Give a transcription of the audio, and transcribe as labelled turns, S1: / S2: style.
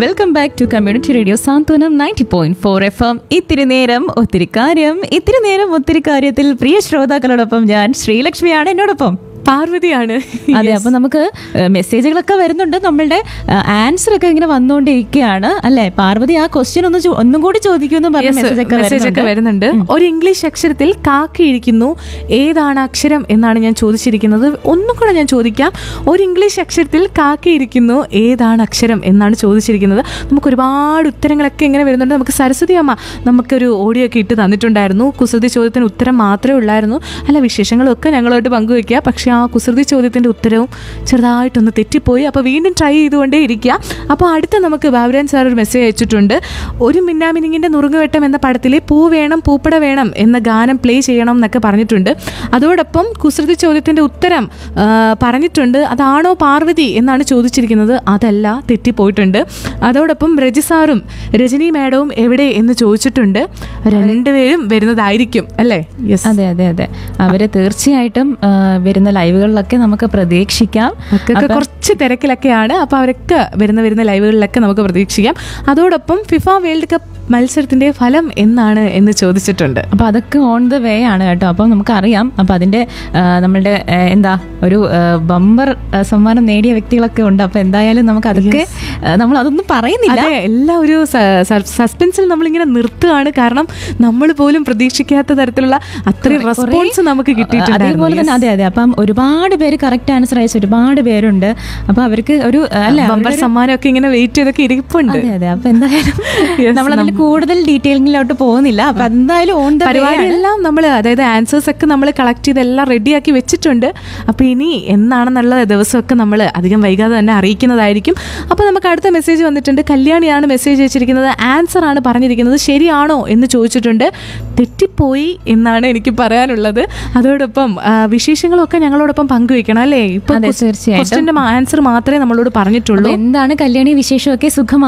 S1: Welcome back to community radio Santhwanam ninety point four F M ഇത്തിരി നേരം ഒത്തിരി കാര്യം ഇത്തിരി നേരം ഒത്തിരി കാര്യത്തിൽ പ്രിയ ശ്രോതാക്കളോടൊപ്പം ഞാൻ ശ്രീലക്ഷ്മിയാണ് എന്നോടൊപ്പം
S2: പാർവതിയാണ്
S1: അതെ അപ്പൊ നമുക്ക് ഏഹ്, മെസ്സേജുകളൊക്കെ വരുന്നുണ്ട് നമ്മളുടെ ആൻസർ ഒക്കെ ഇങ്ങനെ വന്നുകൊണ്ടിരിക്കുകയാണ് അല്ലെ പാർവതി ആ ക്വസ്റ്റ്യൻ ഒന്ന് ചോ- ഒന്നും കൂടി ചോദിക്കുമെന്ന് പറഞ്ഞ മെസ്സേജ് ഒക്കെ
S2: മെസ്സേജ് ഒക്കെ
S1: വരുന്നുണ്ട്.
S2: വരുന്നുണ്ട് ഒരു ഇംഗ്ലീഷ് അക്ഷരത്തിൽ കാക്കയിരിക്കുന്നു ഏതാണ് അക്ഷരം എന്നാണ് ഞാൻ ചോദിച്ചിരിക്കുന്നത് ഒന്നും കൂടെ ഞാൻ ചോദിക്കാം ഒരു ഇംഗ്ലീഷ് അക്ഷരത്തിൽ കാക്കയിരിക്കുന്നു ഏതാണ് അക്ഷരം എന്നാണ് ചോദിച്ചിരിക്കുന്നത് നമുക്ക് ഒരുപാട് ഉത്തരങ്ങളൊക്കെ ഇങ്ങനെ വരുന്നുണ്ട് നമുക്ക് സരസ്വതി അമ്മ നമുക്കൊരു ഓഡിയോ ഒക്കെ ഇട്ട് തന്നിട്ടുണ്ടായിരുന്നു കുസൃതി ചോദ്യത്തിന് ഉത്തരം മാത്രമേ ഉള്ളായിരുന്നു അല്ല വിശേഷങ്ങളൊക്കെ ഞങ്ങളോട്ട് പങ്കുവെക്കുക പക്ഷേ ആ കുസൃതി ചോദ്യത്തിൻ്റെ ഉത്തരവും ചെറുതായിട്ടൊന്ന് തെറ്റിപ്പോയി അപ്പോൾ വീണ്ടും ട്രൈ ചെയ്തുകൊണ്ടേ ഇരിക്കുക അപ്പോൾ അടുത്ത നമുക്ക് ബാബുരാൻ സാർ ഒരു മെസ്സേജ് അയച്ചിട്ടുണ്ട് ഒരു മിന്നാമിനിങ്ങിൻ്റെ നുറുങ്ങുവെട്ടം എന്ന പടത്തിലെ പൂ വേണം പൂപ്പട വേണം എന്ന ഗാനം പ്ലേ ചെയ്യണം എന്നൊക്കെ പറഞ്ഞിട്ടുണ്ട് അതോടൊപ്പം കുസൃതി ചോദ്യത്തിൻ്റെ ഉത്തരം ആ, പറഞ്ഞിട്ടുണ്ട് അതാണോ പാർവതി എന്നാണ് ചോദിച്ചിരിക്കുന്നത് അതല്ല തെറ്റിപ്പോയിട്ടുണ്ട് അതോടൊപ്പം രജി സാറും രജനി മാഡവും എവിടെ എന്ന് ചോദിച്ചിട്ടുണ്ട് രണ്ടുപേരും വരുന്നതായിരിക്കും അല്ലേ യെസ്
S1: അതെ അതെ അതെ അവര് തീർച്ചയായിട്ടും ആ, വരുന്ന ലൈവുകളിലൊക്കെ നമുക്ക് പ്രതീക്ഷിക്കാം
S2: ഒക്കെ കുറച്ച് തിരക്കിലൊക്കെയാണ് അപ്പോൾ അവരൊക്കെ വരുന്ന വരുന്ന ലൈവുകളിലൊക്കെ നമുക്ക് പ്രതീക്ഷിക്കാം അതോടൊപ്പം ഫിഫ വേൾഡ് കപ്പ് മത്സരത്തിന്റെ ഫലം എന്നാണ് എന്ന് ചോദിച്ചിട്ടുണ്ട്
S1: അപ്പൊ അതൊക്കെ ഓൺ ദ വേ ആണ് കേട്ടോ അപ്പം നമുക്കറിയാം അപ്പൊ അതിന്റെ ആ, നമ്മളുടെ ആ, എന്താ ഒരു ബമ്പർ സമ്മാനം നേടിയ വ്യക്തികളൊക്കെ ഉണ്ട് അപ്പൊ എന്തായാലും നമുക്ക് അതൊക്കെ നമ്മൾ അതൊന്നും പറയുന്നില്ല
S2: അതെ എല്ലാ ഒരു സസ്പെൻസിൽ നമ്മളിങ്ങനെ നിർത്തുകയാണ് കാരണം നമ്മൾ പോലും പ്രതീക്ഷിക്കാത്ത തരത്തിലുള്ള അത്രയും റെസ്പോൺസ് നമുക്ക്
S1: അതേപോലെ
S2: കിട്ടിയിട്ടുണ്ടായിരുന്നു
S1: തന്നെ അതെ അതെ അപ്പം ഒരുപാട് പേര് കറക്റ്റ് ആൻസർ അയച്ച ഒരുപാട് പേരുണ്ട് അപ്പൊ അവർക്ക് ഒരു അല്ല
S2: ബമ്പർ സമ്മാനമൊക്കെ ഇങ്ങനെ വെയിറ്റ് ചെയ്തൊക്കെ ഇരിപ്പുണ്ട്
S1: അതെ അതെ അപ്പൊ എന്തായാലും നമ്മൾ അതിൽ കൂടുതൽ ഡീറ്റെയിലിങ്ങിലോട്ട് പോകുന്നില്ല അപ്പൊ എന്തായാലും ഓൺ ദ
S2: പരിപാടിയെല്ലാം നമ്മൾ അതായത് ആൻസേഴ്സ് ഒക്കെ നമ്മൾ കളക്ട് ചെയ്ത് എല്ലാം റെഡിയാക്കി വെച്ചിട്ടുണ്ട് അപ്പോൾ ഇനി എന്നാണെന്നുള്ള ദിവസമൊക്കെ നമ്മൾ അധികം വൈകാതെ തന്നെ അറിയിക്കുന്നതായിരിക്കും അപ്പോൾ നമുക്ക് അടുത്ത മെസ്സേജ് വന്നിട്ടുണ്ട് കല്യാണിയാണ് മെസ്സേജ് അയച്ചിരിക്കുന്നത് ആൻസർ ആണ് പറഞ്ഞിരിക്കുന്നത് ശരിയാണോ എന്ന് ചോദിച്ചിട്ടുണ്ട് തെറ്റിപ്പോയി എന്നാണ് എനിക്ക് പറയാനുള്ളത് അതോടൊപ്പം ആ, വിശേഷങ്ങളൊക്കെ ഞങ്ങളോടൊപ്പം പങ്കുവെക്കണം അല്ലേ ഇപ്പൊ
S1: അതെ, തീർച്ചയായിട്ടും.
S2: ക്വസ്റ്റിന്റെ ആൻസർ മാത്രമേ നമ്മളോട് പറഞ്ഞിട്ടുള്ളൂ
S1: എന്താണ് കല്യാണി വിശേഷമൊക്കെ സുഖമാണ്